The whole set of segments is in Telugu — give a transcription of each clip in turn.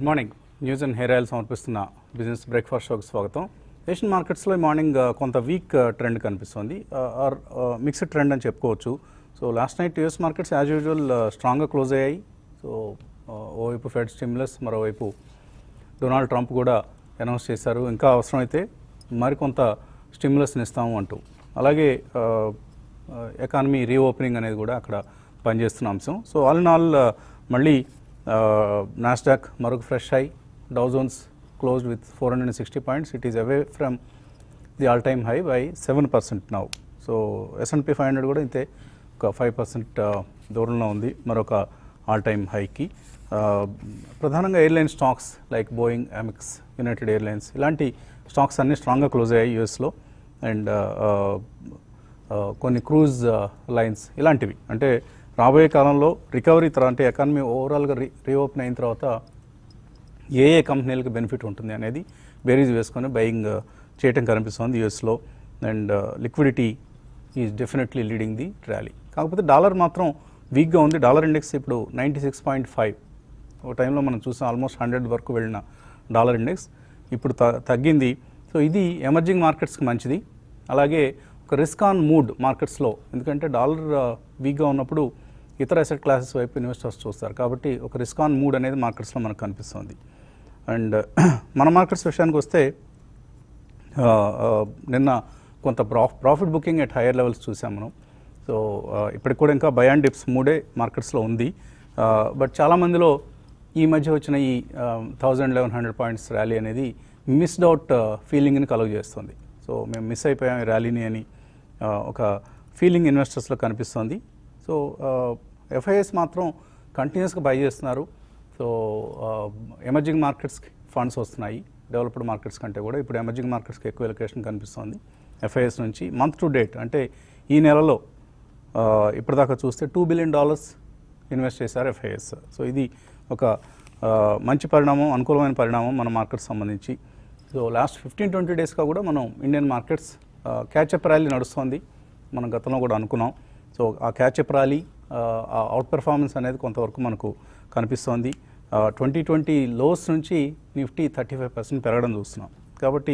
Good morning news and hair oil సమర్పిస్తున్న బిజినెస్ బ్రేక్ఫాస్ట్ షోకి స్వాగతం ఏషియన్ మార్కెట్స్లో ఈ మార్నింగ్ ఆ, కొంత వీక్ ట్రెండ్ కనిపిస్తుంది ఆర్ మిక్స్డ్ ట్రెండ్ అని చెప్పుకోవచ్చు so last night US markets as usual స్ట్రాంగ్గా క్లోజ్ అయ్యాయి సో ఓవైపు ఫెడ్ స్టిమ్యులస్ మరోవైపు డొనాల్డ్ ట్రంప్ కూడా అనౌన్స్ చేశారు ఇంకా అవసరమైతే మరికొంత స్టిమ్యులస్ని ఇస్తాము అంటూ అలాగే ఎకానమీ రీఓపెనింగ్ అనేది కూడా అక్కడ పనిచేస్తున్న అంశం సో ఆల్ ఇన్ ఆల్ మళ్ళీ నాస్డాక్ మరొక fresh high Dow Jones closed with four hundred and sixty points it is away from the all time high by seven percent now so S and P five hundred కూడా ఇంతే ఒక ఫైవ్ పర్సెంట్ దూరంలో ఉంది మరొక ఆల్ టైమ్ హైకి ప్రధానంగా ఎయిర్లైన్ స్టాక్స్ లైక్ బోయింగ్ అమిక్స్ యునైటెడ్ ఎయిర్లైన్స్ ఇలాంటి స్టాక్స్ అన్నీ స్ట్రాంగ్గా క్లోజ్ అయ్యాయి యూఎస్లో అండ్ కొన్ని క్రూజ్ లైన్స్ ఇలాంటివి అంటే రాబోయే కాలంలో రికవరీ తర్వాత అంటే ఎకానమీ ఓవరాల్గా రీ రీఓపెన్ అయిన తర్వాత ఏ ఏ కంపెనీలకు బెనిఫిట్ ఉంటుంది అనేది బేరీజ్ వేసుకొని బయింగ్ చేయటం కనిపిస్తుంది యూఎస్లో and liquidity is definitely leading the rally కాకపోతే డాలర్ మాత్రం వీక్గా ఉంది డాలర్ ఇండెక్స్ ఇప్పుడు నైంటీ సిక్స్ పాయింట్ ఫైవ్ ఒక టైంలో మనం చూసాం ఆల్మోస్ట్ హండ్రెడ్ వరకు వెళ్ళిన డాలర్ ఇండెక్స్ ఇప్పుడు త తగ్గింది సో ఇది ఎమర్జింగ్ మార్కెట్స్కి మంచిది అలాగే ఒక రిస్క్ ఆన్ మూడ్ మార్కెట్స్లో ఎందుకంటే డాలర్ వీక్గా ఉన్నప్పుడు ఇతర అసెట్ క్లాసెస్ వైపు ఇన్వెస్టర్స్ చూస్తారు కాబట్టి ఒక రిస్క్ ఆన్ మూడ్ అనేది మార్కెట్స్లో మనకు కనిపిస్తుంది అండ్ మన మార్కెట్స్ విషయానికి వస్తే ఆ, ఆ, నిన్న కొంత ప్రాఫ్ profit booking at higher levels చూసాం మనం సో ఆ, ఇప్పటికి కూడా ఇంకా బై అండ్ డిప్స్ మూడే మార్కెట్స్లో ఉంది ఆ, బట్ చాలామందిలో ఈ మధ్య వచ్చిన ఈ thousand eleven hundred points rally అనేది మిస్డ్ అవుట్ ఫీలింగ్ని కలుగజేస్తుంది సో మేము మిస్ అయిపోయాం ఈ ర్యాలీని అని ఆ, ఒక ఫీలింగ్ ఇన్వెస్టర్స్లో కనిపిస్తుంది సో ఎఫ్ఐఎస్ మాత్రం కంటిన్యూస్గా బై చేస్తున్నారు సో ఎమర్జింగ్ మార్కెట్స్కి ఫండ్స్ వస్తున్నాయి డెవలప్డ్ మార్కెట్స్ కంటే కూడా ఇప్పుడు ఎమర్జింగ్ మార్కెట్స్కి ఎక్కువ ఎలకేషన్ కనిపిస్తుంది ఎఫ్ఐఎస్ నుంచి మంత్ టు డేట్ అంటే ఈ నెలలో ఆ, ఇప్పటిదాకా చూస్తే టూ బిలియన్ డాలర్స్ ఇన్వెస్ట్ చేశారు ఎఫ్ఐఎస్ సో ఇది ఒక ఆ, మంచి పరిణామం అనుకూలమైన పరిణామం మన మార్కెట్స్ సంబంధించి సో లాస్ట్ ఫిఫ్టీన్ ట్వంటీ డేస్గా కూడా మనం ఇండియన్ మార్కెట్స్ క్యాచప్ ర్యాలీ నడుస్తుంది మనం గతంలో కూడా అనుకున్నాం సో ఆ క్యాచప్ ర్యాలీ ఆ అవుట్ పెర్ఫార్మెన్స్ అనేది కొంతవరకు మనకు కనిపిస్తోంది ట్వంటీ ట్వంటీ లోస్ నుంచి నిఫ్టీ థర్టీ ఫైవ్ పర్సెంట్ పెరగడం చూస్తున్నాం కాబట్టి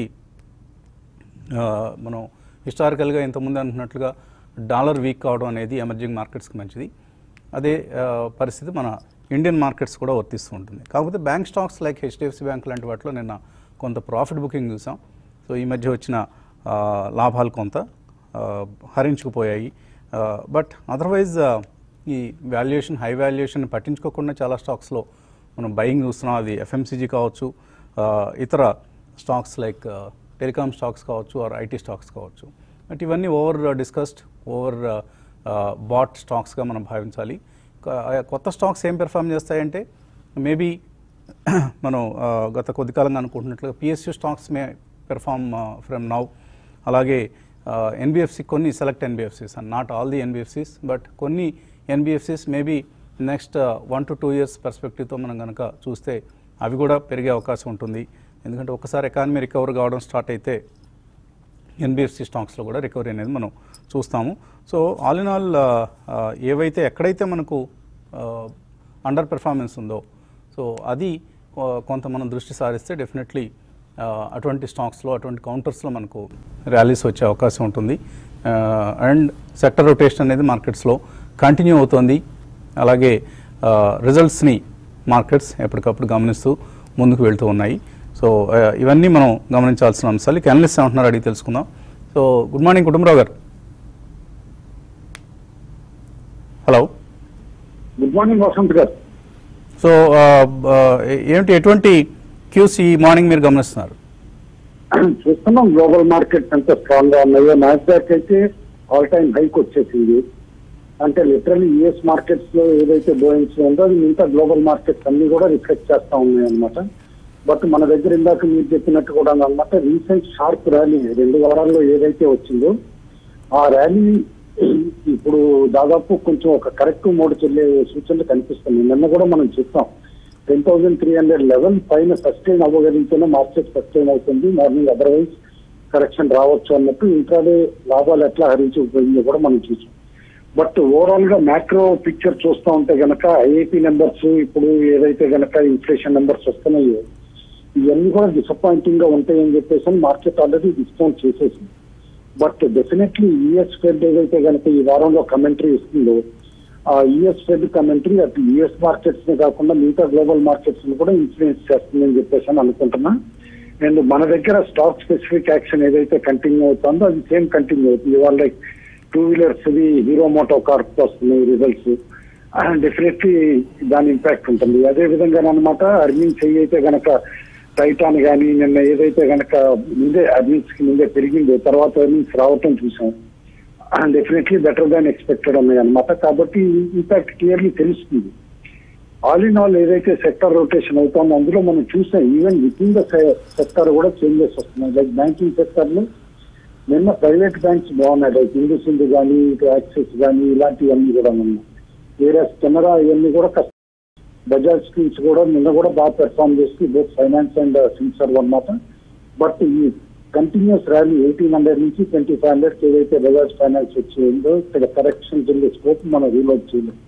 ఆ, మనం హిస్టారికల్గా ఇంతకుముందు అనుకున్నట్లుగా డాలర్ వీక్ కావడం అనేది ఎమర్జింగ్ మార్కెట్స్కి మంచిది అదే ఆ, పరిస్థితి మన ఇండియన్ మార్కెట్స్ కూడా వర్తిస్తూ ఉంటుంది కాకపోతే bank stocks like HDFC bank లాంటి వాటిలో నిన్న కొంత ప్రాఫిట్ బుకింగ్ చూసాం సో ఈ మధ్య వచ్చిన ఆ, లాభాలు కొంత ఆ, హరించుకుపోయాయి బట్ అదర్వైజ్ ఈ వాల్యుయేషన్ హై వాల్యుయేషన్ పట్టించుకోకుండా చాలా స్టాక్స్లో మనం బయింగ్ చూస్తున్నాం అది ఎఫ్ఎంసీజీ కావచ్చు ఆ, ఇతర స్టాక్స్ లైక్ టెలికామ్ స్టాక్స్ కావచ్చు ఆర్ ఐటీ స్టాక్స్ కావచ్చు బట్ ఇవన్నీ ఓవర్ డిస్కస్డ్ ఓవర్ బాట్ స్టాక్స్గా మనం భావించాలి క- ఆ కొత్త స్టాక్స్ ఏం పెర్ఫామ్ చేస్తాయంటే మేబీ మనం ఆ, గత కొద్ది కాలంగా అనుకుంటున్నట్లుగా PSU stocks may perform from now అలాగే ఎన్బిఎఫ్సి కొన్ని select NBFCs and not all the NBFCs but కొన్ని NBFCs maybe next one to two years పర్స్పెక్టివ్తో మనం కనుక చూస్తే అవి కూడా పెరిగే అవకాశం ఉంటుంది ఎందుకంటే ఒకసారి ఎకానమీ రికవర్ కావడం స్టార్ట్ అయితే ఎన్బిఎఫ్సి స్టాక్స్లో కూడా రికవరీ అనేది మనం చూస్తాము సో ఆల్ ఇన్ ఆల్ ఏవైతే ఎక్కడైతే మనకు అండర్ పెర్ఫార్మెన్స్ ఉందో సో అది ఆ, కొంత మనం దృష్టి సారిస్తే డెఫినెట్లీ అటువంటి స్టాక్స్లో అటువంటి కౌంటర్స్లో మనకు ర్యాలీస్ వచ్చే అవకాశం ఉంటుంది అండ్ సెక్టర్ రొటేషన్ అనేది మార్కెట్స్లో కంటిన్యూ అవుతుంది అలాగే రిజల్ట్స్ని మార్కెట్స్ ఎప్పటికప్పుడు గమనిస్తూ ముందుకు వెళ్తూ ఉన్నాయి సో ఆ, ఇవన్నీ మనం గమనించాల్సిన అంశాలు ఇక అనలిస్ట్ ఏమంటున్నారు అడిగి తెలుసుకుందాం సో గుడ్ మార్నింగ్ కుటుంబరావు గారు హలో గుడ్ మార్నింగ్ వసంత్ గారు సో ఆ, ఆ, ఏమిటి ఎటువంటి క్యూస్ ఈ మార్నింగ్ మీరు గమనిస్తున్నారు చూస్తున్నాం గ్లోబల్ మార్కెట్స్ ఎంత స్ట్రాంగ్ గా ఉన్నాయో నాస్డాక్ అయితే ఆల్ టైమ్ హైక్ వచ్చేసింది అంటే లిటరల్లీ యుఎస్ మార్కెట్స్ లో ఏదైతే బోయింగ్స్ ఉందో అది మిగతా గ్లోబల్ మార్కెట్స్ అన్ని కూడా రిఫ్లెక్ట్ చేస్తా ఉన్నాయి అనమాట బట్ మన దగ్గర ఇందాక మీరు చెప్పినట్టు కూడా అనమాట రీసెంట్ షార్ప్ ర్యాలీ రెండు వారాల్లో ఏదైతే వచ్చిందో ఆ ర్యాలీ ఇప్పుడు దాదాపు కొంచెం ఒక కరెక్ట్ మోడ్ చెల్లే సూచనలు కనిపిస్తుంది నిన్న కూడా మనం చూస్తాం ten thousand three hundred level పైన సస్టైన్ అవ్వగలిగితేనే మార్కెట్ సస్టైన్ అవుతుంది మార్నింగ్ అదర్వైజ్ కరెక్షన్ రావచ్చు అన్నట్టు ఇంట్రాడే లాభాలు ఎట్లా హరించిపోయిందో కూడా మనం చూసాం బట్ ఓవరాల్ గా మ్యాక్రో పిక్చర్ చూస్తూ ఉంటే గనక ఐఐపి నెంబర్స్ ఇప్పుడు ఏదైతే గనక ఇన్ఫ్లేషన్ నెంబర్స్ వస్తున్నాయో ఇవన్నీ కూడా డిసప్పాయింటింగ్ గా ఉంటాయని చెప్పేసి మార్కెట్ ఆల్రెడీ డిస్కౌంట్ చేసేసింది బట్ డెఫినెట్లీ యుఎస్ ఫెడ్ ఏదైతే కనుక ఈ వారంలో కమెంటరీ ఇస్తుందో ఆ యుఎస్ ఫెడ్ కమెంటరీ అటు యుఎస్ మార్కెట్స్ ని కాకుండా మిగతా గ్లోబల్ మార్కెట్స్ ని కూడా ఇన్ఫ్లుయెన్స్ చేస్తుందని చెప్పేసి అని అనుకుంటున్నా అండ్ మన దగ్గర స్టాక్ స్పెసిఫిక్ యాక్షన్ ఏదైతే కంటిన్యూ అవుతుందో అది సేమ్ కంటిన్యూ అవుతుంది ఇవాళ like two wheelers the Hero MotoCorp వస్తున్నాయి రిజల్ట్స్ డెఫినెట్లీ దాని ఇంపాక్ట్ ఉంటుంది అదే విధంగా అనమాట అర్నింగ్స్ అయితే గనక టైటాన్ కానీ నిన్న ఏదైతే గనక ముందే అర్నింగ్స్ కి ముందే పెరిగిందో తర్వాత అర్నింగ్స్ రావటం చూసాం డెఫినెట్లీ బెటర్ దాన్ ఎక్స్పెక్టెడ్ ఉన్నాయి అనమాట కాబట్టి ఇంపాక్ట్ క్లియర్లీ తెలుస్తుంది ఆల్ ఇన్ ఆల్ ఏదైతే సెక్టర్ రొటేషన్ అవుతుందో అందులో మనం చూసాం even within the sector కూడా చేంజెస్ వస్తున్నాయి లైక్ బ్యాంకింగ్ సెక్టర్ లో నిన్న ప్రైవేట్ బ్యాంక్స్ బాగున్నాయి లైక్ హిందూ సింధు కానీ ఇటు యాక్సిస్ కానీ ఇలాంటివన్నీ కూడా ఉన్నాయి వేరే కెనరా ఇవన్నీ కూడా కష్ట బజాజ్ స్కీమ్స్ కూడా నిన్న కూడా బాగా పెర్ఫామ్ చేసి బోత్ ఫైనాన్స్ అండ్ ఫిన్సర్వ్ అనమాట బట్ ఈ కంటిన్యూస్ ర్యాలీ ఎయిటీన్ హండ్రెడ్ నుంచి ట్వంటీ ఫైవ్ హండ్రెడ్ ఏదైతే బజాజ్ ఫైనాన్స్ వచ్చిందో ఇక్కడ కరెక్షన్స్ ఉండే స్కోప్ మనం రీలోడ్ చేయలేదు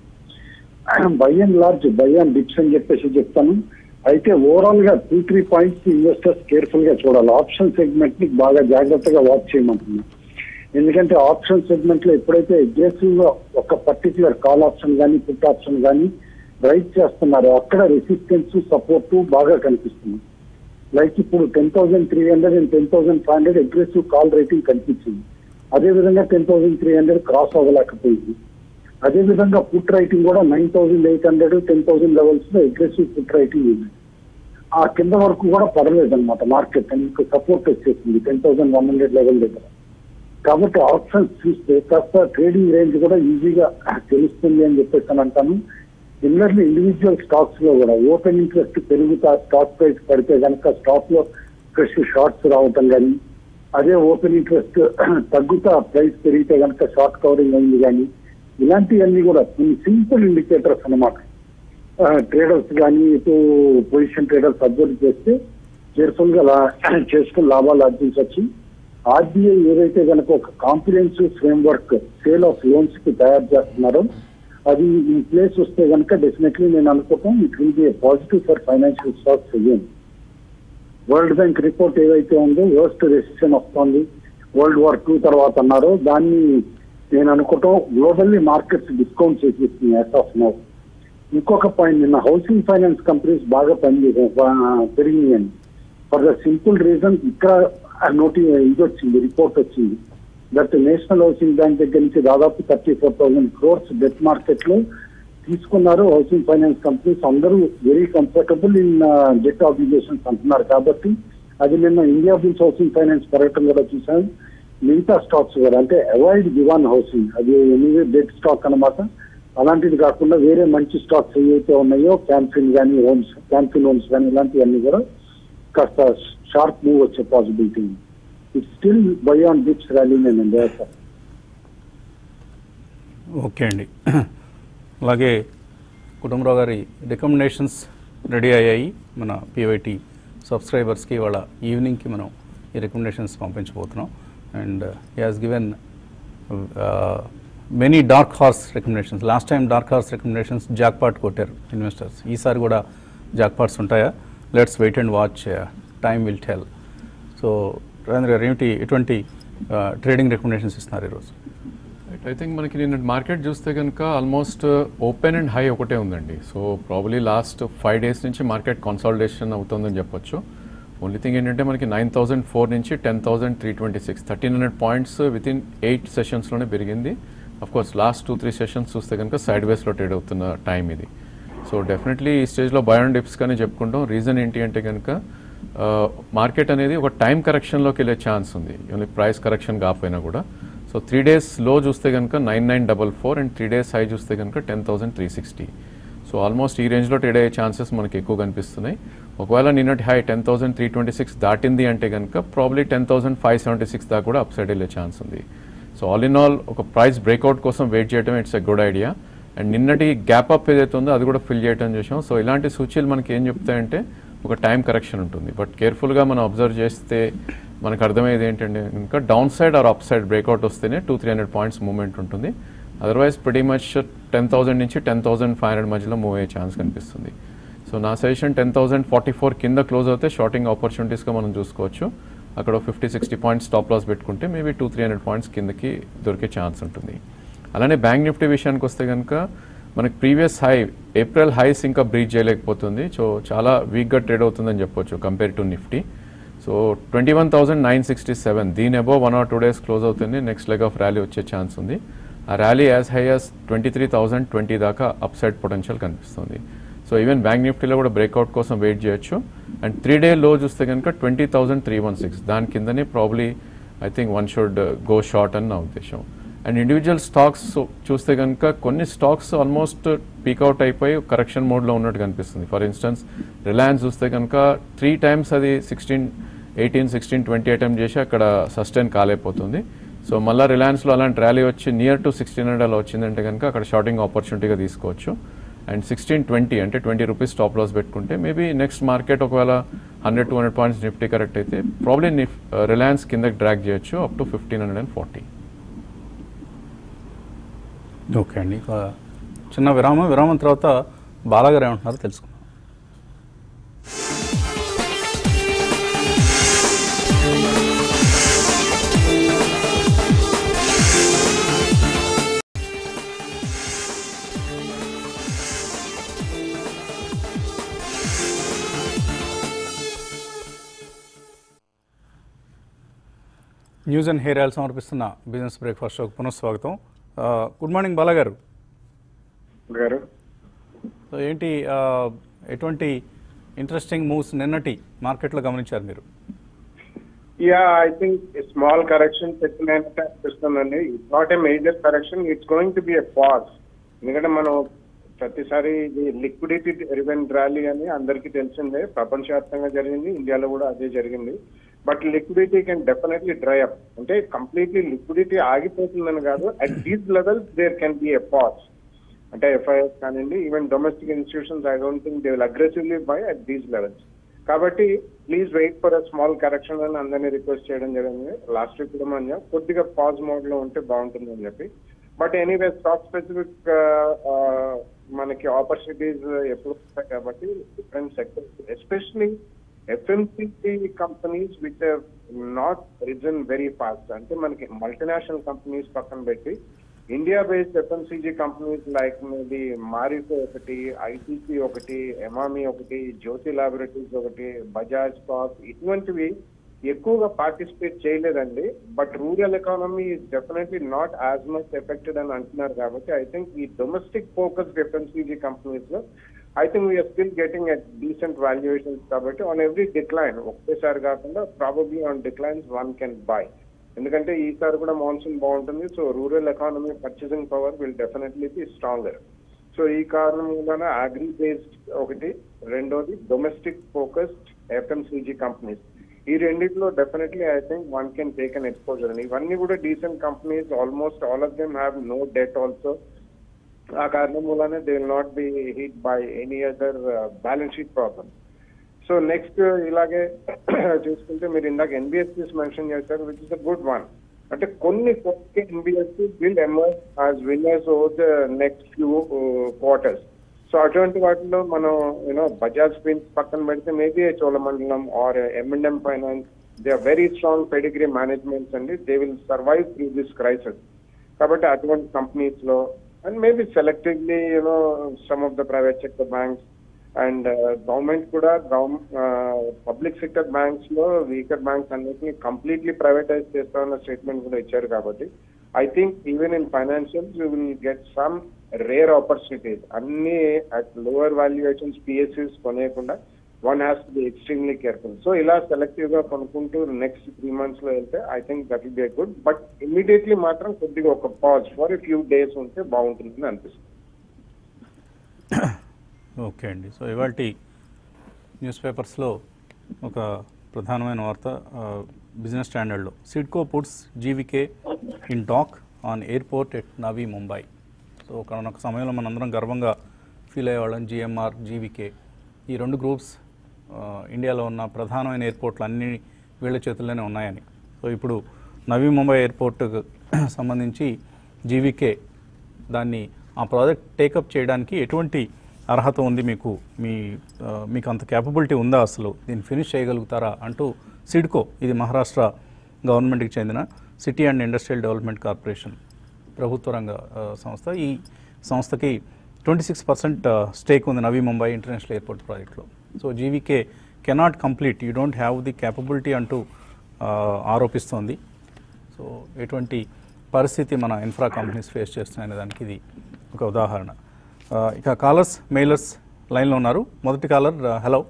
by and large buy and dips అని చెప్పేసి చెప్తాను అయితే ఓవరాల్ గా two three points investors careful గా చూడాలి ఆప్షన్ సెగ్మెంట్ ని బాగా జాగ్రత్తగా వాచ్ చేయమంటున్నాను ఎందుకంటే ఆప్షన్ సెగ్మెంట్ లో ఎప్పుడైతే అగ్రెసివ్ గా ఒక పర్టికులర్ కాల్ ఆప్షన్ కానీ పుట్ ఆప్షన్ కానీ రైట్ చేస్తున్నారో అక్కడ రెసిస్టెన్స్ సపోర్ట్ బాగా కనిపిస్తుంది లైక్ ఇప్పుడు ten thousand three hundred and ten thousand five hundred aggressive call writing కనిపించింది అదే విధంగా ten thousand three hundred cross అవ్వలేకపోయింది అదే విధంగా పుట్ రైటింగ్ కూడా nine thousand eight hundred ten thousand levels లో అగ్రెసివ్ పుట్ రైటింగ్ ఉంది ఆ కింద వరకు కూడా పడలేదు అనమాట మార్కెట్ ఇంకా సపోర్ట్ వచ్చేసింది ten thousand one hundred level దగ్గర కాబట్టి ఆప్షన్స్ చూస్తే కాస్త ట్రేడింగ్ రేంజ్ కూడా ఈజీగా తెలుస్తుంది అని చెప్పేసి అని అంటాను సిమిలర్లీ ఇండివిజువల్ స్టాక్స్ లో కూడా ఓపెన్ ఇంట్రెస్ట్ పెరుగుతా స్టాక్ ప్రైస్ పడితే కనుక స్టాక్ లో ఫ్రెష్ షార్ట్స్ రావటం కానీ అదే ఓపెన్ ఇంట్రెస్ట్ తగ్గుతా ప్రైస్ పెరిగితే కనుక షార్ట్ కవరింగ్ అయింది కానీ ఇలాంటివన్నీ కూడా కొన్ని సింపుల్ ఇండికేటర్స్ అన్నమాట ట్రేడర్స్ కానీ ఇటు పొజిషన్ ట్రేడర్స్ అబ్జర్వ్ చేస్తే కేర్ఫుల్ గా లా- చేసుకుని లాభాలు ఆర్జించవచ్చు ఆర్బీఐ ఏదైతే కనుక ఒక comprehensive framework sale of loans కి తయారు చేస్తున్నారో అది ఈ ప్లేస్ వస్తే కనుక డెఫినెట్లీ నేను అనుకుంటాం it will be positive for financial stocks again World Bank report ఏదైతే ఉందో వర్స్ట్ రెసిషన్ వస్తుంది వరల్డ్ వార్ టూ తర్వాత అన్నారో దాన్ని నేను అనుకోవటం గ్లోబల్లీ మార్కెట్స్ డిస్కౌంట్ చేసేస్తుంది యాజ్ ఆఫ్ నౌ ఇంకొక పాయింట్ నిన్న హౌసింగ్ ఫైనాన్స్ కంపెనీస్ బాగా పని పెరిగినాయని ఫర్ ద సింపుల్ రీజన్ ఇక్కడ నోటి ఇది వచ్చింది రిపోర్ట్ వచ్చింది దట్ నేషనల్ హౌసింగ్ బ్యాంక్ దగ్గర నుంచి దాదాపు thirty four thousand crores debt market లో తీసుకున్నారు హౌసింగ్ ఫైనాన్స్ కంపెనీస్ అందరూ very comfortable in debt obligations అంటున్నారు కాబట్టి అది నిన్న ఇండియా బుల్స్ హౌసింగ్ ఫైనాన్స్ పెరగటం కూడా చూసాం మిగతా స్టాక్స్ కూడా అంటే అవాయిడ్ దివాన్ హౌసింగ్ అది ఎనీవే డెట్ స్టాక్ అన్నమాట అలాంటిది కాకుండా వేరే మంచి స్టాక్స్ ఏవైతే ఉన్నాయో క్యాన్ఫిన్ కానీ హోమ్స్ క్యాన్ఫిన్ హోమ్స్ కానీ ఇలాంటివన్నీ కూడా కాస్త షార్ప్ మూవ్ వచ్చే పాసిబిలిటీ ఉంది it still buy on dips rally నేను సార్ ఓకే అండి అలాగే కుటుంబరావు గారి రికమెండేషన్స్ రెడీ అయ్యాయి మన పివైటి సబ్స్క్రైబర్స్కి వాళ్ళ ఈవినింగ్కి మనం ఈ రికమెండేషన్స్ పంపించబోతున్నాం and he has given many dark horse recommendations last time dark horse recommendations jackpot కొట్టారు ఇన్వెస్టర్స్ ఈసారి కూడా జాక్పాట్స్ ఉంటాయా let's wait and watch time will tell so Rajendra garu ఏమిటి ఎటువంటి ట్రేడింగ్ రికమెండేషన్స్ ఇస్తున్నారు ఈరోజు ఐ థింక్ మనకి నిన్న మార్కెట్ చూస్తే కనుక ఆల్మోస్ట్ ఓపెన్ అండ్ హై ఒకటే ఉందండి so probably last five days నుంచి మార్కెట్ కన్సాలిడేషన్ అవుతుందని చెప్పొచ్చు ఓన్లీ థింగ్ ఏంటంటే మనకి నైన్ థౌసండ్ ఫోర్ నుంచి ten thousand three twenty six thirteen hundred points within eight సెషన్స్లోనే పెరిగింది of course last two three sessions చూస్తే కనుక సైడ్ వేస్లో ట్రేడ్ అవుతున్న టైం ఇది సో డెఫినెట్లీ ఈ స్టేజ్లో బయోన్ డిప్స్ కానీ చెప్పుకుంటాం రీజన్ ఏంటి అంటే కనుక మార్కెట్ అనేది ఒక టైం కరెక్షన్లోకి వెళ్ళే ఛాన్స్ ఉంది ఓన్లీ ప్రైస్ కరెక్షన్ కాకపోయినా కూడా సో త్రీ డేస్ లో చూస్తే కనుక nine nine double four and three days high చూస్తే కనుక ten thousand three sixty so almost ఈ రేంజ్లో ట్రేడ్ అయ్యే ఛాన్సెస్ మనకి ఎక్కువ కనిపిస్తున్నాయి ఒకవేళ నిన్నటి high ten thousand three twenty six దాటింది అంటే కనుక probably ten thousand five seventy six దాకా కూడా అప్ సైడ్ వెళ్ళే ఛాన్స్ ఉంది సో ఆల్ ఇన్ ఆల్ ఒక ప్రైస్ బ్రేక్అవుట్ కోసం వెయిట్ చేయడం it's a good idea and నిన్నటి గ్యాప్ అప్ ఏదైతే ఉందో అది కూడా ఫిల్ చేయడం చేసాం సో ఇలాంటి సూచీలు మనకి ఏం చెప్తాయంటే ఒక టైం కరెక్షన్ ఉంటుంది బట్ కేర్ఫుల్గా మనం అబ్జర్వ్ చేస్తే మనకు అర్థమయ్యేది ఏంటంటే ఇంకా downside or upside breakout వస్తేనే two three hundred points movement ఉంటుంది otherwise pretty much ten thousand నుంచి టెన్ థౌసండ్ ఫైవ్ హండ్రెడ్ మధ్యలో మూవ్ అయ్యే ఛాన్స్ కనిపిస్తుంది సో నా suggestion ten thousand forty four కింద క్లోజ్ అవుతే షార్టింగ్ ఆపర్చునిటీస్గా మనం చూసుకోవచ్చు అక్కడ fifty sixty points stop loss పెట్టుకుంటే maybe two three hundred points కిందకి దొరికే ఛాన్స్ ఉంటుంది అలానే బ్యాంక్ నిఫ్టీ విషయానికి వస్తే కనుక మనకి ప్రీవియస్ హై ఏప్రిల్ హైస్ ఇంకా బ్రీచ్ చేయలేకపోతుంది సో చాలా వీక్గా ట్రేడ్ అవుతుందని చెప్పొచ్చు compare to Nifty so twenty one thousand nine sixty seven దీని above one or two days close అవుతుంది నెక్స్ట్ లెగ్ ఆఫ్ ర్యాలీ వచ్చే ఛాన్స్ ఉంది ఆ rally as high as twenty three thousand twenty దాకా అప్ సైడ్ పొటెన్షియల్ కనిపిస్తుంది సో ఈవెన్ బ్యాంక్ నిఫ్టీలో కూడా బ్రేక్అవుట్ కోసం వెయిట్ చేయొచ్చు అండ్ త్రీ డే లో చూస్తే కనుక twenty thousand three one six దాని కిందనే probably I think one should go short అని నా ఉద్దేశం అండ్ ఇండివిజువల్ స్టాక్స్ చూస్తే కనుక కొన్ని స్టాక్స్ ఆల్మోస్ట్ పీక్అవుట్ అయిపోయి కరెక్షన్ మోడ్లో ఉన్నట్టు కనిపిస్తుంది ఫర్ ఇన్స్టెన్స్ రిలయన్స్ చూస్తే కనుక త్రీ టైమ్స్ అది sixteen eighteen sixteen twenty attempt చేసి అక్కడ సస్టైన్ కాలేకపోతుంది సో మళ్ళీ రిలయన్స్లో అలాంటి ర్యాలీ వచ్చి నియర్ టు సిక్స్టీన్ హండ్రెడ్ అలా వచ్చిందంటే కనుక అక్కడ షార్టింగ్ ఆపర్చునిటీగా తీసుకోవచ్చు అండ్ సిక్స్టీన్ ట్వంటీ అంటే ట్వంటీ రూపీస్ స్టాప్ లాస్ పెట్టుకుంటే మేబీ నెక్స్ట్ మార్కెట్ ఒకవేళ hundred two hundred points Nifty correct అయితే ప్రాబ్లీ నిఫ్ రిలయన్స్ కిందకి డ్రాక్ చేయొచ్చు up to fifteen hundred and forty okay అండి ఇక చిన్న విరామం విరామం తర్వాత బాలాగారు ఏమంటున్నారో తెలుసుకుందాం న్యూస్ అండ్ హెయిర్ ఆయిల్ సమర్పిస్తున్న బిజినెస్ బ్రేక్ఫాస్ట్ షోకి పునఃస్వాగతం ఆ, గుడ్ మార్నింగ్ బాలాగారు గారు సో ఏంటి ఆ, ఎటువంటి ఇంట్రెస్టింగ్ మూవ్స్ నిన్నటి మార్కెట్లో గమనించారు మీరు yeah I think small correction పెట్టినట్టు అనిపిస్తుందండి it's not a major correction it's going to be a pause ఎందుకంటే మనం ప్రతిసారి ఇది లిక్విడిటీ రివెన్ ర్యాలీ అని అందరికీ తెలిసిందే ప్రపంచవ్యాప్తంగా జరిగింది ఇండియాలో కూడా అదే జరిగింది but liquidity can definitely dry up అంటే కంప్లీట్లీ లిక్విడిటీ ఆగిపోతుందని కాదు at these levels there can be a pause అంటే ఎఫ్ఐఎస్ కానివ్వండి even domestic institutions I don't think they will aggressively buy at these levels కాబట్టి please wait for a small correction అని అందరినీ రిక్వెస్ట్ చేయడం జరిగింది లాస్ట్ వీక్ కూడా మనం కొద్దిగా పాజ్ మోడ్ లో ఉంటే బాగుంటుంది అని చెప్పి బట్ ఎనీవే స్టాక్ స్పెసిఫిక్ మనకి ఆపర్చునిటీస్ ఎప్పుడు వస్తాయి కాబట్టి different sectors especially FMCG companies which not risen very fast అంటే మనకి మల్టీనేషనల్ కంపెనీస్ పక్కన పెట్టి India based FMCG companies like maybe Marico ఒకటి ఐటీసీ ఒకటి ఎమామి ఒకటి జ్యోతి లాబొరేటరీస్ ఒకటి బజాజ్ స్టాక్ ఇటువంటివి ఎక్కువగా పార్టిసిపేట్ చేయలేదండి but rural economy definitely not as much affected అని అంటున్నారు కాబట్టి ఐ థింక్ ఈ డొమెస్టిక్ ఫోకస్డ్ ఎఫ్ఎంసీజీ కంపెనీస్ లో I think we're still getting at decent valuations కాబట్టి ఆన్ ఎవ్రీ డిక్లైన్ ఒకేసారి కాకుండా probably on declines one can buy ఎందుకంటే ఈసారి కూడా మాన్సూన్ బాగుంటుంది so rural economy purchasing power will definitely be stronger so ఈ కారణం వలన అగ్రి బేస్డ్ ఒకటి రెండోది డొమెస్టిక్ ఫోకస్డ్ ఎఫ్ఎంసీజీ కంపెనీస్ ఈ రెండిట్లో definitely I think one can take an exposure అండి ఇవన్నీ కూడా decent companies almost all of them have no debt also ఆ కారణం వల్లనే they will not be hit by any other balance sheet problem so next ఇలాగే చూసుకుంటే మీరు ఇందాక ఎన్బిఎస్సీస్ మెన్షన్ చేశారు which is a good one అంటే కొన్ని కొత్త NBFC will emerge as winners over the next few quarters so అటువంటి వాటిలో మనం యూనో బజాజ్ స్పిన్స్ పక్కన పెడితే maybe Cholamandalam or M and M Finance they are very strong pedigree managements అండి they will survive through this crisis కాబట్టి అటువంటి కంపెనీస్ లో and maybe selectively you know some of the private sector banks and government కూడా పబ్లిక్ సెక్టర్ బ్యాంక్స్ లో వీకర్ బ్యాంక్స్ అన్నిటిని కంప్లీట్లీ ప్రైవేటైజ్ చేస్తామన్న స్టేట్మెంట్ కూడా ఇచ్చారు కాబట్టి I think even in financials you will get some rare opportunities అన్ని at lower valuations పిఎస్సీస్ కొనేయకుండా one has to be extremely careful so ఇలా సెలెక్టివ్ గా కొనుక్కుంటూ నెక్స్ట్ త్రీ మంత్స్ లో వెళ్తే I think that will be good but immediately మాత్రం కొద్దిగా ఒక పాజ్ ఫర్ ఫ్యూ డేస్ ఉంటే బాగుంటుందని అనిపిస్తుంది ఓకే అండి సో ఇవాళ న్యూస్ పేపర్స్లో ఒక ప్రధానమైన వార్త ఆ, బిజినెస్ స్టాండర్డ్లో CIDCO puts GVK in talk on airport at Navi Mumbai so ఒక సమయంలో మనందరం గర్వంగా ఫీల్ అయ్యేవాళ్ళం జిఎంఆర్ జీవికే ఈ రెండు గ్రూప్స్ ఆ, ఇండియాలో ఉన్న ప్రధానమైన ఎయిర్పోర్ట్లు అన్నీ వీళ్ళ చేతుల్లోనే ఉన్నాయని సో ఇప్పుడు నవీ ముంబై ఎయిర్పోర్ట్కు సంబంధించి జీవికే దాన్ని ఆ ప్రాజెక్ట్ టేకప్ చేయడానికి ఎటువంటి అర్హత ఉంది మీకు మీ ఆ, మీకు అంత క్యాపబిలిటీ ఉందా అసలు దీన్ని ఫినిష్ చేయగలుగుతారా అంటూ సిడ్కో ఇది మహారాష్ట్ర గవర్నమెంట్కి చెందిన city and industrial development corporation ప్రభుత్వ రంగ ఆ, సంస్థ ఈ సంస్థకి ట్వంటీ సిక్స్ పర్సెంట్ స్టేక్ ఉంది నవీ ముంబై ఇంటర్నేషనల్ ఎయిర్పోర్ట్ ప్రాజెక్ట్లో so GVK cannot complete you don't have the capability అంటూ ఆ, ఆరోపిస్తోంది సో ఎటువంటి పరిస్థితి మన ఇన్ఫ్రా కంపెనీస్ ఫేస్ చేస్తున్నాయనే దానికి ఇది ఒక ఉదాహరణ ఆ, ఇక కాలర్స్ మెయిలర్స్ లైన్లో ఉన్నారు మొదటి caller hello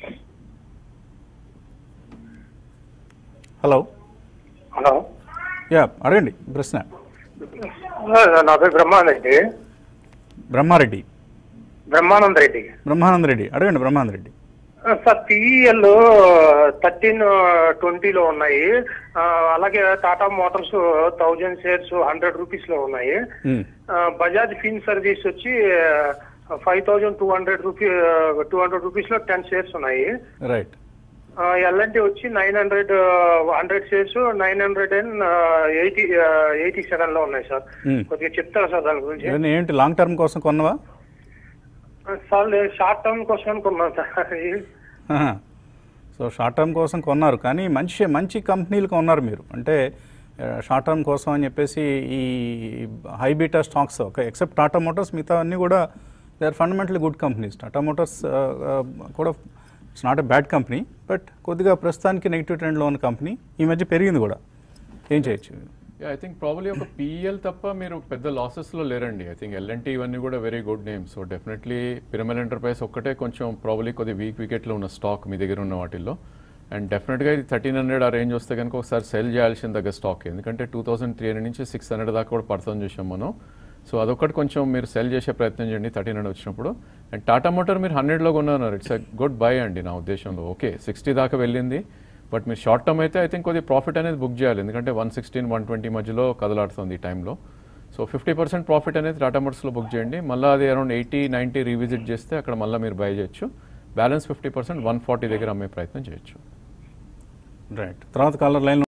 hello hello yeah అడగండి ప్రశ్న నా పేరు బ్రహ్మానంద రెడ్డి బ్రహ్మారెడ్డి బ్రహ్మానంద రెడ్డి బ్రహ్మానంద రెడ్డి అడగండి Brahmananda Reddy sir PEL thirteen ట్వంటీలో ఉన్నాయి ఆ, అలాగే Tata Motors thousand shares hundred rupees లో ఉన్నాయి మ్మ్. ఆ, బజాజ్ ఫిన్ సర్వీస్ వచ్చి five thousand two hundred rupee two hundred rupees లో టెన్ షేర్స్ ఉన్నాయి రైట్ ఎల్ఎన్టీ వచ్చి nine hundred hundred shares nine hundred and eighty eighty seven లో ఉన్నాయి సార్ Hmm. కొద్దిగా చెప్తారా సార్ దాని గురించి ఇవన్నీ ఏంటి లాంగ్ టర్మ్ కోసం కొన్నవా సార్ నేను షార్ట్ టర్మ్ కోసం అనుకున్నాను సార్ ఆహా. సో షార్ట్ టర్మ్ కోసం కొన్నారు కానీ మంచి మంచి కంపెనీలు కొన్నారు మీరు అంటే ఆ, షార్ట్ టర్మ్ కోసం అని చెప్పేసి ఈ హై బీటా స్టాక్స్ ఒక ఎక్సెప్ట్ టాటా మోటార్స్ మిగతా అన్నీ కూడా they are fundamentally good companies Tata Motors ఆ, ఆ, కూడా it's not a bad company but కొద్దిగా ప్రస్తుతానికి నెగిటివ్ ట్రెండ్లో ఉన్న కంపెనీ ఈ మధ్య పెరిగింది కూడా ఏం చేయొచ్చు ఐ థింక్ ప్రాబ్లీ ఒక పీఈఎల్ తప్ప మీరు పెద్ద లాసెస్లో లేరండి ఐ థింక్ ఎల్ఎన్టీ ఇవన్నీ కూడా very good names so definitely Piramal Enterprise ఒక్కటే కొంచెం ప్రాబ్లీ కొద్ది వీక్ వికెట్లో ఉన్న స్టాక్ మీ దగ్గర ఉన్న వాటిల్లో అండ్ డెఫినెట్గా ఇది థర్టీన్ హండ్రెడ్ ఆ రేంజ్ వస్తే కనుక ఒకసారి సెల్ చేయాల్సిన దగ్గర స్టాక్ ఎందుకంటే టూ థౌసండ్ త్రీ హండ్రెడ్ నుంచి సిక్స్ హండ్రెడ్ దాకా కూడా పడుతుంది చూసాం మనం సో అదొకటి కొంచెం మీరు సెల్ చేసే ప్రయత్నం చేయండి థర్టీన్ హండ్రెడ్ వచ్చినప్పుడు అండ్ టాటా మోటార్ మీరు హండ్రెడ్లో కొన్నారు ఇట్స్ ఎ గుడ్ బై అండి నా ఉద్దేశంలో ఓకే సిక్స్టీ దాకా వెళ్ళింది బట్ మీరు షార్ట్ టర్మ్ అయితే ఐ థింక్ కొద్ది ప్రాఫిట్ అనేది బుక్ చేయాలి ఎందుకంటే వన్ సిక్స్టీన్ వన్ ట్వంటీ మధ్యలో కదలాడుతుంది ఈ టైంలో సో ఫిఫ్టీ పర్సెంట్ ప్రాఫిట్ అనేది టాటా మోటార్స్లో బుక్ చేయండి మళ్ళీ అది అరౌండ్ ఎయిటీ నైంటీ రీవిజిట్ చేస్తే అక్కడ మళ్ళీ మీరు బై చేయొచ్చు balance fifty percent one forty దగ్గర అమ్మే ప్రయత్నం చేయొచ్చు రైట్ తర్వాత caller line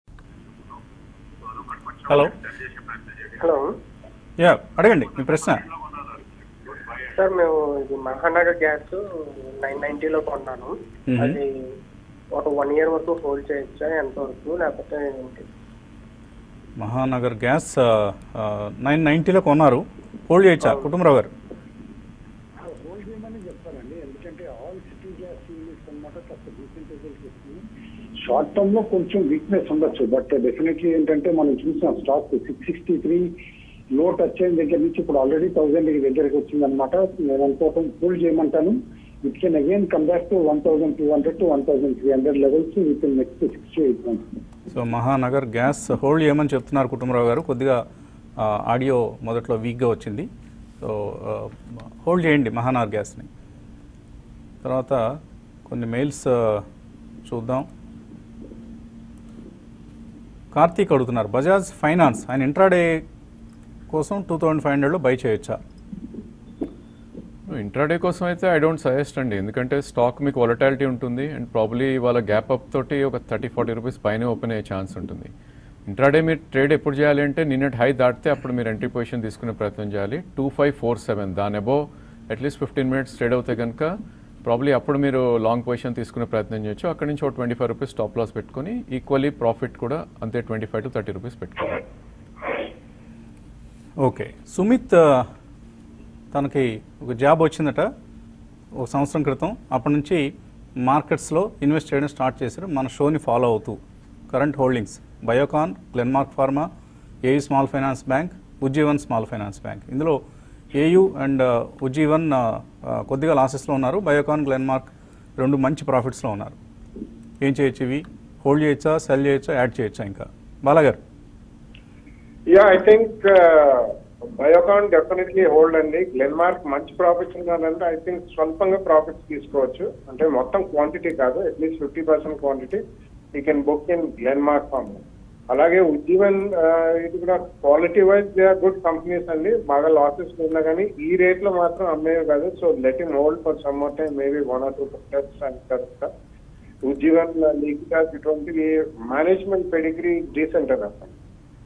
hello hello yeah అడగండి మీ ప్రశ్న సార్ మేము ఇది మహానగర్ గ్యాస్ నైన్ నైన్టీలో కొన్నాను Mhm. అది ఒక వన్ ఇయర్ వరకు హోల్డ్ చేయొచ్చా ఎంత వరకు లేకపోతే ఏంటి మహానగర్ గ్యాస్ నైన్ నైంటీలో కొన్నారు హోల్డ్ చేయొచ్చా కుటుంబరావు గారు హోల్డ్ చేయమని చెప్తారండి ఎందుకంటే ఆల్ సిటీ గ్యాస్ యూనిట్స్ అనమాట కాస్త డీసెంట్ రిజల్ట్ ఇస్తుంది షార్ట్ టర్మ్ లో కొంచెం వీక్నెస్ ఉండొచ్చు బట్ డెఫినెట్లీ ఏంటంటే మనం చూసిన స్టాక్ సిక్స్ సిక్స్టీ త్రీ లో టచ్ అయిన దగ్గర నుంచి ఇప్పుడు ఆల్రెడీ థౌసండ్ దగ్గరికి వచ్చిందనమాట నేను అనుకోవటం హోల్డ్ చేయమంటాను it can again come back to one thousand two hundred to one thousand three hundred levels with in next six to eight months so Mahanagar Gas hold చేయమని చెప్తున్నారు కుటుంబరావు గారు కొద్దిగా ఆ, ఆడియో మొదట్లో వీక్గా వచ్చింది సో ఆ, హోల్డ్ చేయండి మహానగర్ గ్యాస్ని తర్వాత కొన్ని మెయిల్స్ ఆ, చూద్దాం కార్తీక్ అడుగుతున్నారు బజాజ్ ఫైనాన్స్ ఆయన ఇంట్రాడే కోసం టూ థౌజండ్ ఫైవ్ హండ్రెడ్లో బై చేయొచ్చా ఇంట్రాడే కోసం అయితే ఐ డోంట్ సజెస్ట్ అండి ఎందుకంటే స్టాక్ మీకు వాలటాలిటీ ఉంటుంది అండ్ ప్రాబ్లీ వాళ్ళ గ్యాప్ అప్ తోటి ఒక థర్టీ ఫార్టీ రూపీస్ పైన ఓపెన్ అయ్యే ఛాన్స్ ఉంటుంది ఇంట్రాడే మీరు ట్రేడ్ ఎప్పుడు చేయాలి అంటే నిన్నటి హై దాటితే అప్పుడు మీరు ఎంట్రీ పొజిషన్ తీసుకునే ప్రయత్నం చేయాలి టూ ఫైవ్ ఫోర్ సెవెన్ దాని above at least fifteen minutes trade అవుతే కనుక ప్రాబ్లీ అప్పుడు మీరు లాంగ్ పొజిషన్ తీసుకునే ప్రయత్నం చేయొచ్చు అక్కడి నుంచి ఒక twenty five rupees stop loss పెట్టుకొని ఈక్వల్లీ ప్రాఫిట్ కూడా అంతే twenty five to thirty rupees పెట్టుకోవాలి ఓకే సుమిత్ ఆ, తనకి ఒక జాబ్ వచ్చిందట ఒక సంవత్సరం క్రితం అప్పటి నుంచి మార్కెట్స్లో ఇన్వెస్ట్ చేయడం స్టార్ట్ చేశారు మన షోని ఫాలో అవుతూ current holdings Biocon Glenmark Pharma AU Small Finance Bank Ujjivan Small Finance Bank ఇందులో ఏయూ అండ్ ఉజ్జీవన్ ఆ, ఆ, కొద్దిగా లాసెస్లో ఉన్నారు బయోకాన్ గ్లెన్మార్క్ రెండు మంచి ప్రాఫిట్స్లో ఉన్నారు ఏం చేయొచ్చు ఇవి హోల్డ్ చేయొచ్చా సెల్ చేయొచ్చా యాడ్ చేయొచ్చా ఇంకా బాలాగారు yeah I think Biocon definitely hold అండి గ్లెన్మార్క్ మంచి ప్రాఫిట్స్ ఉన్నారంటే ఐ థింక్ స్వల్పంగా ప్రాఫిట్స్ తీసుకోవచ్చు అంటే మొత్తం క్వాంటిటీ కాదు at least fifty percent quantity you can book in Glenmark Pharma అలాగే ఉజ్జీవన్ ఆ, ఇది కూడా quality wise they are good companies అండి బాగా లాసెస్ ఉన్నా కానీ ఈ రేట్ లో మాత్రం అమ్మేవి కాదు so let in hold for some more time maybe one or two test and తర్వాత ఉజ్జీవన్ లీగిటాస్ ఇటువంటి మేనేజ్మెంట్ పెడిగ్రీ డీసెంట్ అనమాట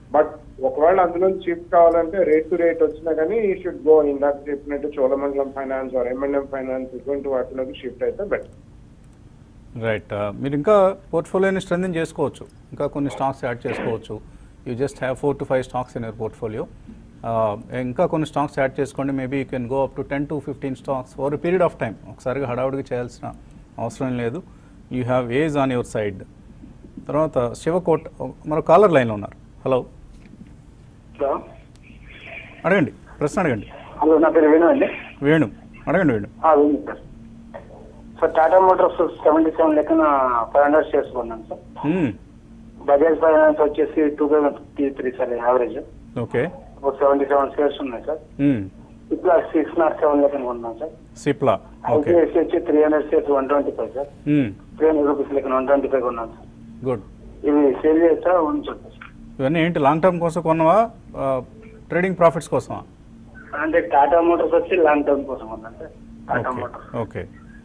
బట్ ఒకవేళ అందులో షిఫ్ట్ కావాలంటే రేట్ టు రేట్ వచ్చినా కానీ ఈ షుడ్ గో ఇందాక చెప్పినట్టు చోళమండలం ఫైనాన్స్ ఆర్ ఎంఎన్ఎం ఫైనాన్స్ ఇటువంటి వాటిలోకి షిఫ్ట్ అయితే బెటర్ రైట్ మీరు ఇంకా పోర్ట్ఫోలియోని స్ట్రెంగ్ చేసుకోవచ్చు ఇంకా కొన్ని స్టాక్స్ యాడ్ చేసుకోవచ్చు you just have four to five stocks in your portfolio ఇంకా కొన్ని స్టాక్స్ యాడ్ చేసుకోండి maybe you can go up to ten to fifteen stocks over period of time ఒకసారిగా హడావుడికి చేయాల్సిన అవసరం లేదు you have age on your side తర్వాత శివకోట్ మరో కాలర్ లైన్లో ఉన్నారు హలో హలో అడగండి ప్రశ్న అడగండి హలో నా పేరు వేణు అండి వేణు అడగండి వేణు ఆ, Venu sir sir Tata Motors seventy seven లెక్కన ఫైవ్ హండ్రెడ్ షేర్స్ కొన్నాను సార్ మ్మ్. బజాజ్ ఫైనాన్స్ వచ్చేసి two thousand fifty three sir average okay ఒక సెవెంటీ సెవెన్ షేర్స్ ఉన్నాయి సార్ మ్మ్. ఇప్పుడు సిక్స్ నాట్ సెవెన్ లెక్కన కొన్నాను సార్ సిప్లా ఓకే ఐపీఎస్సీ వచ్చి three hundred shares one twenty five sir మ్మ్. త్రీ హండ్రెడ్ రూపీస్ లెక్కన వన్ ట్వంటీ ఫైవ్ కొన్నాను సార్ గుడ్ ఇవి సేల్ చేస్తా ఉంచండి సార్ ఇవన్నీ ఏంటి లాంగ్ టర్మ్ కోసం కొన్నావా ట్రేడింగ్ ప్రాఫిట్స్ కోసమా అంటే టాటా మోటార్స్ వచ్చి లాంగ్ టర్మ్ కోసం కొన్నాను sir Tata okay Motors okay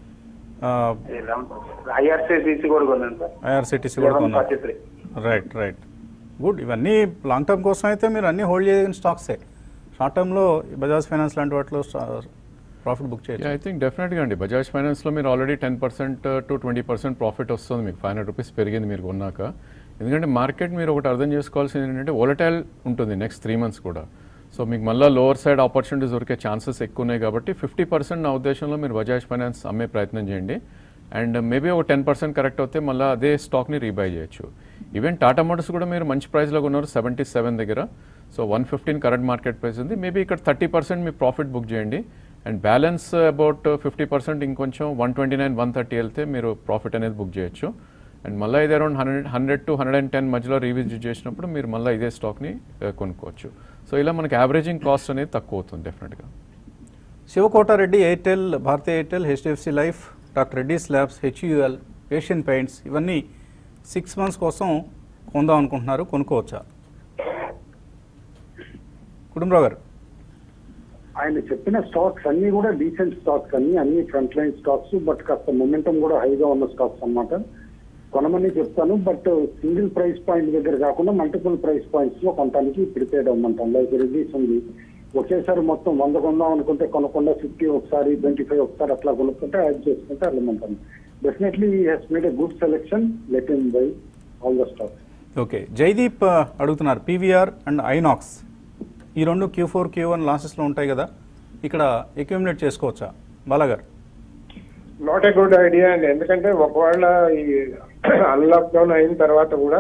IRCTC కూడా కొన్నాను సార్ ఐఆర్సిటీసీ కూడా లెవెన్ కొన్నారు forty three right right good ఇవన్నీ లాంగ్ టర్మ్ కోసం అయితే మీరు అన్నీ హోల్డ్ చేయగలిగిన స్టాక్సే షార్ట్ టర్మ్లో బజాజ్ ఫైనాన్స్ లాంటి వాటిలో ప్రాఫిట్ బుక్ చేయొచ్చు ఐ థింక్ డెఫినెట్గా అండి బజాజ్ ఫైనాన్స్లో మీరు already ten percent to twenty percent profit వస్తుంది మీకు ఫైవ్ హండ్రెడ్ రూపీస్ పెరిగింది మీరు కొన్నాక ఎందుకంటే మార్కెట్ మీరు ఒకటి అర్థం చేసుకోవాల్సింది ఏంటంటే ఓలటైల్ ఉంటుంది నెక్స్ట్ త్రీ మంత్స్ కూడా సో మీకు మళ్ళీ లోవర్ సైడ్ ఆపర్చునిటీస్ దొరికే ఛాన్సెస్ ఎక్కువ ఉన్నాయి కాబట్టి ఫిఫ్టీ పర్సెంట్ నా ఉద్దేశంలో మీరు బజాజ్ ఫైనాన్స్ అమ్మే ప్రయత్నం చేయండి అండ్ మేబీ ఒక టెన్ పర్సెంట్ కరెక్ట్ అవుతే మళ్ళీ అదే స్టాక్ని రీబై చేయొచ్చు ఈవెన్ టాటా మోటార్స్ కూడా మీరు మంచి ప్రైస్లో కొన్నారు సెవెంటీ సెవెన్ దగ్గర so one fifteen current market price ఉంది మేబీ ఇక్కడ థర్టీ పర్సెంట్ మీ ప్రాఫిట్ బుక్ చేయండి and balance about fifty percent ఇంకొంచెం one twenty nine one thirty వెళ్తే మీరు ప్రాఫిట్ అనేది బుక్ చేయొచ్చు అండ్ మళ్ళీ ఇది around hundred hundred to hundred and ten మధ్యలో రీవిజిట్ చేసినప్పుడు మీరు మళ్ళీ ఇదే స్టాక్ని కొనుక్కోవచ్చు సో ఇలా మనకి యావరేజింగ్ కాస్ట్ అనేది తక్కువ అవుతుంది డెఫినెట్గా శివకోటారెడ్డి ఎయిర్టెల్ భారతీయ Airtel HDFC Life doctor Reddy's labs HUL Asian Paints ఇవన్నీ సిక్స్ మంత్స్ కోసం కొందాం అనుకుంటున్నారు కొనుక్కోవచ్చా కుటుంబరావు గారు ఆయన చెప్పిన స్టాక్స్ అన్ని కూడా డీసెంట్ స్టాక్స్ అన్ని అన్ని ఫ్రంట్ లైన్ స్టాక్స్ బట్ కాస్త మొమెంటం కూడా హైగా ఉన్న స్టాక్స్ అన్నమాట కొనమని చెప్తాను బట్ సింగిల్ ప్రైస్ పాయింట్ దగ్గర కాకుండా మల్టిపుల్ ప్రైస్ పాయింట్స్ లో కొనడానికి ప్రిపేర్డ్ అవ్వమంటాను లైక్ రిలీజ్ ఉంది ఒకేసారి మొత్తం వంద కొందాం అనుకుంటే కొనకుండా ఫిఫ్టీ ఒకసారి ట్వంటీ ఫైవ్ ఒకసారి అట్లా కొనుక్కుంటే యాడ్ చేసుకుంటే వెళ్ళమంటాను definitely he's made a good selection let in buy all the stocks okay Jaideep ఆ, అడుగుతున్నారు పీవీఆర్ అండ్ ఐనాక్స్ ఈ రెండు క్యూ ఫోర్ క్యూ వన్ లాసెస్లో ఉంటాయి కదా ఇక్కడ అక్యూమిలేట్ చేసుకోవచ్చా బాలాగారు నాట్ ఏ గుడ్ ఐడియా అండి ఎందుకంటే ఒకవేళ ఈ అన్లాక్డౌన్ అయిన తర్వాత కూడా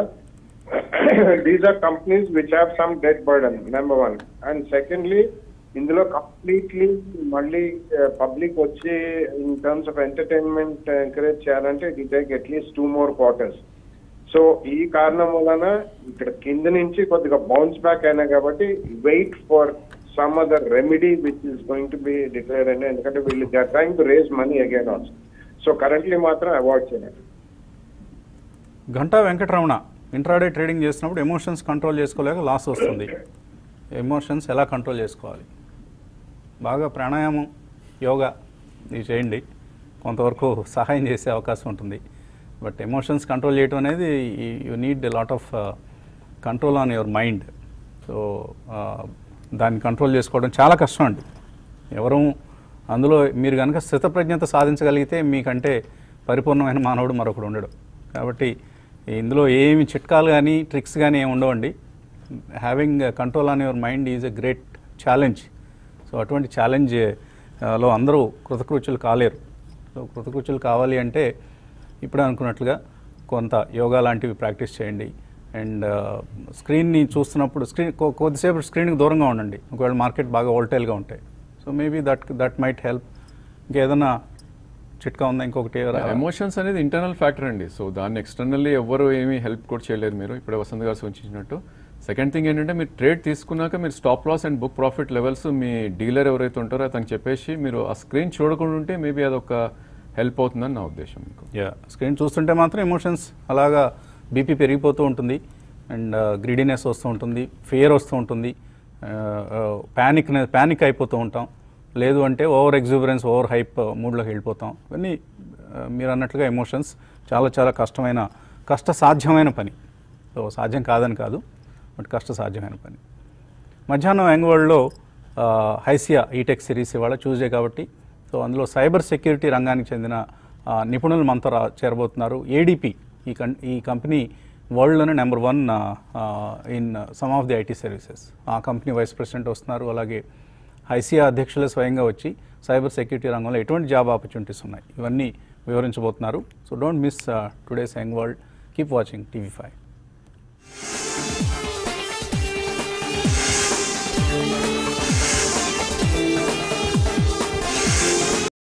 these are companies which have some debt burden number one and secondly ఇందులో కంప్లీట్లీ మళ్ళీ పబ్లిక్ వచ్చి in terms of entertainment encourage చేయాలంటే it take at least two more quarters so ఈ కారణం వలన ఇక్కడ కింద నుంచి కొద్దిగా బౌన్స్ బ్యాక్ అయినా కాబట్టి wait for some other remedy which is going to be declare అండి ఎందుకంటే వీళ్ళు they are trying to raise money again also so currently మాత్రం అవాయిడ్ చేయాలి గంటా వెంకటరమణ ఇంట్రాడే ట్రేడింగ్ చేసినప్పుడు ఎమోషన్స్ కంట్రోల్ చేసుకోలేక లాస్ వస్తుంది ఎమోషన్స్ ఎలా కంట్రోల్ చేసుకోవాలి బాగా ప్రాణాయామం యోగా ఇవి చేయండి కొంతవరకు సహాయం చేసే అవకాశం ఉంటుంది బట్ ఎమోషన్స్ కంట్రోల్ చేయడం అనేది you need lot of control on your mind so దాన్ని కంట్రోల్ చేసుకోవడం చాలా కష్టం అండి ఎవరు అందులో మీరు కనుక స్థితప్రజ్ఞత సాధించగలిగితే మీకంటే పరిపూర్ణమైన మానవుడు మరొకడు ఉండడు కాబట్టి ఇందులో ఏమి చిట్కాలు కానీ ట్రిక్స్ కానీ ఏమి ఉండవండి having control on your mind is a great challenge so అటువంటి ఛాలెంజ్ లో అందరూ కృతకృత్యులు కాలేరు సో కృతకృత్యులు కావాలి అంటే ఇప్పుడు అనుకున్నట్లుగా కొంత యోగా లాంటివి ప్రాక్టీస్ చేయండి అండ్ స్క్రీన్ని చూస్తున్నప్పుడు స్క్రీన్ కొ- కొద్దిసేపు స్క్రీన్కి దూరంగా ఉండండి ఒకవేళ మార్కెట్ బాగా వోల్టైల్గా ఉంటాయి so maybe that that might help ఇంకేదైనా చిట్కా ఉందా ఇంకొకటి ఎమోషన్స్ అనేది ఇంటర్నల్ ఫ్యాక్టర్ అండి సో దాన్ని ఎక్స్టర్నల్లీ ఎవరు ఏమీ హెల్ప్ కూడా చేయలేరు మీరు ఇప్పుడే వసంత్ గారు సూచించినట్టు సెకండ్ థింగ్ ఏంటంటే మీరు ట్రేడ్ తీసుకున్నాక మీరు stop loss and book profit levels మీ డీలర్ ఎవరైతే ఉంటారో అతనికి చెప్పేసి మీరు ఆ స్క్రీన్ చూడకుండా ఉంటే మేబీ అదొక హెల్ప్ అవుతుందని నా ఉద్దేశం మీకు యా స్క్రీన్ చూస్తుంటే మాత్రం ఎమోషన్స్ అలాగా బీపీ పెరిగిపోతూ ఉంటుంది అండ్ గ్రీడీనెస్ వస్తూ ఉంటుంది ఫియర్ వస్తూ ఉంటుంది ప్యానిక్ ప్యానిక్ అయిపోతూ ఉంటాం లేదు అంటే ఓవర్ ఎగ్జూబరెన్స్ ఓవర్ హైప్ మూడ్లోకి వెళ్ళిపోతాం ఇవన్నీ ఆ, మీరు అన్నట్లుగా ఎమోషన్స్ చాలా చాలా కష్టమైన కష్ట సాధ్యమైన పని సో సాధ్యం కాదని కాదు బట్ కష్టసాధ్యమైన పని మధ్యాహ్నం యంగ్ వరల్డ్లో ఆ, హైసియా ఈటెక్ సిరీస్ ఇవాళ ట్యూస్డే కాబట్టి సో అందులో సైబర్ సెక్యూరిటీ రంగానికి చెందిన ఆ, నిపుణులు మనతో రా చేరబోతున్నారు ఏడిపి ఈ కం ఈ కంపెనీ వరల్డ్లోనే number one in some of the IT services ఆ కంపెనీ వైస్ ప్రెసిడెంట్ వస్తున్నారు అలాగే హైసియా అధ్యక్షులే స్వయంగా వచ్చి సైబర్ సెక్యూరిటీ రంగంలో ఎటువంటి జాబ్ ఆపర్చునిటీస్ ఉన్నాయి ఇవన్నీ వివరించబోతున్నారు so don't miss today's young world keep watching TV five